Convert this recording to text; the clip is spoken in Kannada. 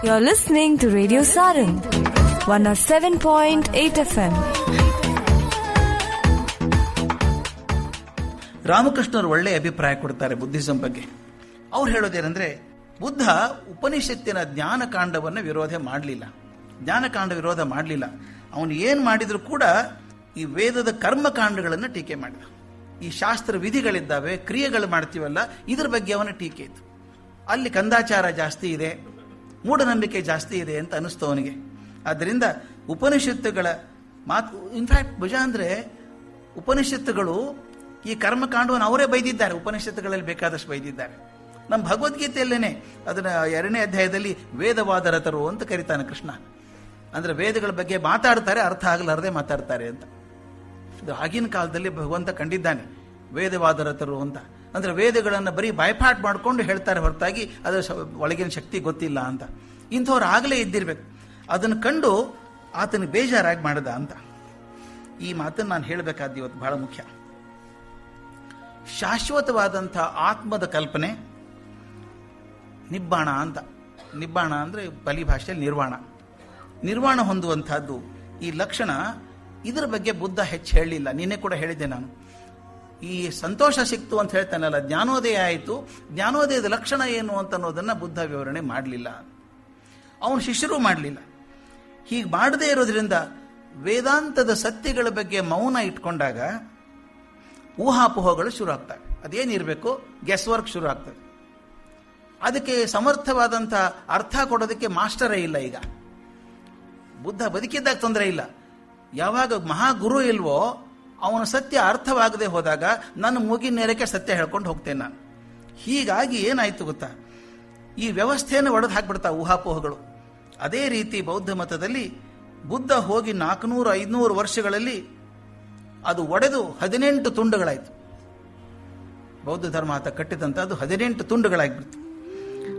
You're listening to Radio Sarang, 107.8 FM. ರಾಮಕೃಷ್ಣರು ಒಳ್ಳೆ ಅಭಿಪ್ರಾಯ ಕೊಡ್ತಾರೆ ಬುದ್ಧಿಸಂ ಬಗ್ಗೆ ಅವ್ರು ಹೇಳೋದೇನೆಂದ್ರೆ ಬುದ್ಧ ಉಪನಿಷತ್ತಿನ ಜ್ಞಾನಕಾಂಡವನ್ನು ವಿರೋಧ ಮಾಡಲಿಲ್ಲ ಜ್ಞಾನಕಾಂಡ ವಿರೋಧ ಮಾಡಲಿಲ್ಲ ಅವನು ಏನು ಮಾಡಿದ್ರು ಕೂಡ ಈ ವೇದದ ಕರ್ಮಕಾಂಡಗಳನ್ನು ಟೀಕೆ ಮಾಡಿದ ಈ ಶಾಸ್ತ್ರ ವಿಧಿಗಳಿದ್ದಾವೆ ಕ್ರಿಯೆಗಳು ಮಾಡ್ತೀವಲ್ಲ ಇದ್ರ ಬಗ್ಗೆ ಅವನ ಟೀಕೆ ಇತ್ತು ಅಲ್ಲಿ ಕಂದಾಚಾರ ಜಾಸ್ತಿ ಇದೆ ಮೂಢನಂಬಿಕೆ ಜಾಸ್ತಿ ಇದೆ ಅಂತ ಅನಿಸ್ತು ಅವನಿಗೆ ಆದ್ದರಿಂದ ಉಪನಿಷತ್ತುಗಳ ಮಾತು ಇನ್ಫ್ಯಾಕ್ಟ್ ಭುಜ ಅಂದರೆ ಉಪನಿಷತ್ತುಗಳು ಈ ಕರ್ಮಕಾಂಡವನ್ನು ಅವರೇ ಬೈದಿದ್ದಾರೆ ಉಪನಿಷತ್ತುಗಳಲ್ಲಿ ಬೇಕಾದಷ್ಟು ಬೈದಿದ್ದಾರೆ ನಮ್ಮ ಭಗವದ್ಗೀತೆಯಲ್ಲೇನೆ ಅದನ್ನ ಎರಡನೇ ಅಧ್ಯಾಯದಲ್ಲಿ ವೇದವಾದ ರಥರು ಅಂತ ಕರೀತಾನೆ ಕೃಷ್ಣ ಅಂದ್ರೆ ವೇದಗಳ ಬಗ್ಗೆ ಮಾತಾಡ್ತಾರೆ ಅರ್ಥ ಆಗಲಾರದೆ ಮಾತಾಡ್ತಾರೆ ಅಂತ ಇದು ಆಗಿನ ಕಾಲದಲ್ಲಿ ಭಗವಂತ ಕಂಡಿದ್ದಾನೆ ವೇದವಾದ ರಥರು ಅಂತ ಅಂದ್ರೆ ವೇದಗಳನ್ನು ಬರೀ ಬೈಪಾಟ್ ಮಾಡ್ಕೊಂಡು ಹೇಳ್ತಾರೆ ಹೊರತಾಗಿ ಅದರ ಶ- ಒಳಗಿನ ಶಕ್ತಿ ಗೊತ್ತಿಲ್ಲ ಅಂತ ಇಂಥವ್ರು ಆಗಲೇ ಇದ್ದಿರ್ಬೇಕು ಅದನ್ನು ಕಂಡು ಆತನ ಬೇಜಾರಾಗಿ ಮಾಡದ ಅಂತ ಈ ಮಾತನ್ನು ನಾನು ಹೇಳಬೇಕಾದ ಇವತ್ತು ಬಹಳ ಮುಖ್ಯ ಶಾಶ್ವತವಾದಂಥ ಆತ್ಮದ ಕಲ್ಪನೆ ನಿಬ್ಬಾಣ ಅಂತ ನಿಬ್ಬಾಣ ಅಂದರೆ ಬಲಿ ಭಾಷೆಯಲ್ಲಿ ನಿರ್ವಾಣ ನಿರ್ವಾಣ ಹೊಂದುವಂತಹದ್ದು ಈ ಲಕ್ಷಣ ಇದರ ಬಗ್ಗೆ ಬುದ್ಧ ಹೆಚ್ಚು ಹೇಳಲಿಲ್ಲ ನಿನ್ನೆ ಕೂಡ ಹೇಳಿದ್ದೆ ನಾನು ಈ ಸಂತೋಷ ಸಿಕ್ತು ಅಂತ ಹೇಳ್ತಾನಲ್ಲ ಜ್ಞಾನೋದಯ ಆಯಿತು ಜ್ಞಾನೋದಯದ ಲಕ್ಷಣ ಏನು ಅಂತ ಅನ್ನೋದನ್ನ ಬುದ್ಧ ವಿವರಣೆ ಮಾಡಲಿಲ್ಲ ಅವನು ಶಿಷ್ಯರು ಮಾಡಲಿಲ್ಲ ಹೀಗೆ ಮಾಡದೇ ಇರೋದ್ರಿಂದ ವೇದಾಂತದ ಸತ್ಯಗಳ ಬಗ್ಗೆ ಮೌನ ಇಟ್ಕೊಂಡಾಗ ಊಹಾಪೋಹಗಳು ಶುರು ಆಗ್ತವೆ ಅದೇನಿರಬೇಕು ಗೆಸ್ ವರ್ಕ್ ಶುರು ಆಗ್ತದೆ ಅದಕ್ಕೆ ಸಮರ್ಥವಾದಂಥ ಅರ್ಥ ಕೊಡೋದಕ್ಕೆ ಮಾಸ್ಟರೇ ಇಲ್ಲ ಈಗ ಬುದ್ಧ ಬದುಕಿದ್ದಾಗ ತೊಂದರೆ ಇಲ್ಲ ಯಾವಾಗ ಮಹಾಗುರು ಇಲ್ವೋ ಅವನ ಸತ್ಯ ಅರ್ಥವಾಗದೆ ಹೋದಾಗ ನನ್ನ ಮೂಗಿನ ನೇರಕ್ಕೆ ಸತ್ಯ ಹೇಳ್ಕೊಂಡು ಹೋಗ್ತೇನೆ ನಾನು ಹೀಗಾಗಿ ಏನಾಯ್ತು ಗೊತ್ತಾ ಈ ವ್ಯವಸ್ಥೆಯನ್ನು ಒಡೆದು ಹಾಕ್ಬಿಡ್ತಾ ಊಹಾಪೋಹಗಳು ಅದೇ ರೀತಿ ಬೌದ್ಧ ಮತದಲ್ಲಿ ಬುದ್ಧ ಹೋಗಿ ನಾಲ್ಕುನೂರು ಐದುನೂರು ವರ್ಷಗಳಲ್ಲಿ ಅದು ಒಡೆದು ಹದಿನೆಂಟು ತುಂಡುಗಳಾಯಿತು ಬೌದ್ಧ ಧರ್ಮ ಆತ ಕಟ್ಟಿದಂಥ ಅದು ಹದಿನೆಂಟು ತುಂಡುಗಳಾಗ್ಬಿಡ್ತು